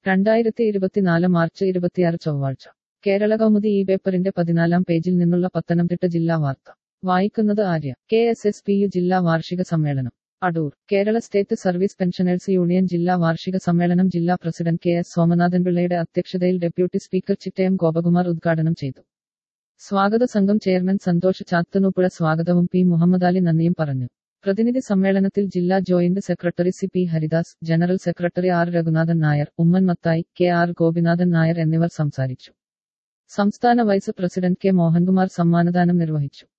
രണ്ടായിരത്തി ഇരുപത്തിനാല് മാർച്ച് ഇരുപത്തിയാറ് ചൊവ്വാഴ്ച കേരള കൗമുദി ഈ പേപ്പറിന്റെ പതിനാലാം പേജിൽ നിന്നുള്ള പത്തനംതിട്ട ജില്ലാ വാർത്ത വായിക്കുന്നത് Arya K S S P U ജില്ലാ വാർഷിക സമ്മേളനം Adoor Kerala state service pensioners union ജില്ലാ വാർഷിക സമ്മേളനം ജില്ലാ പ്രസിഡന്റ് കെ എസ് സോമനാഥൻ പിള്ളയുടെ അധ്യക്ഷതയിൽ ഡെപ്യൂട്ടി സ്പീക്കർ ചിറ്റയം ഗോപകുമാർ ഉദ്ഘാടനം ചെയ്തു സ്വാഗത സംഘം ചെയർമാൻ സന്തോഷ് ചാത്തനൂപ്പുഴ സ്വാഗതവും പി മുഹമ്മദ് അലി നന്ദിയും പറഞ്ഞു പ്രതിനിധി സമ്മേളനത്തിൽ ജില്ലാ joint secretary C P Haridas general secretary R Raghunathan Nair Oommen Mathai K R Gopinathan Nair എന്നിവർ സംസാരിച്ചു സംസ്ഥാന വൈസ് പ്രസിഡന്റ് കെ മോഹൻകുമാർ സമ്മാനദാനം നിർവഹിച്ചു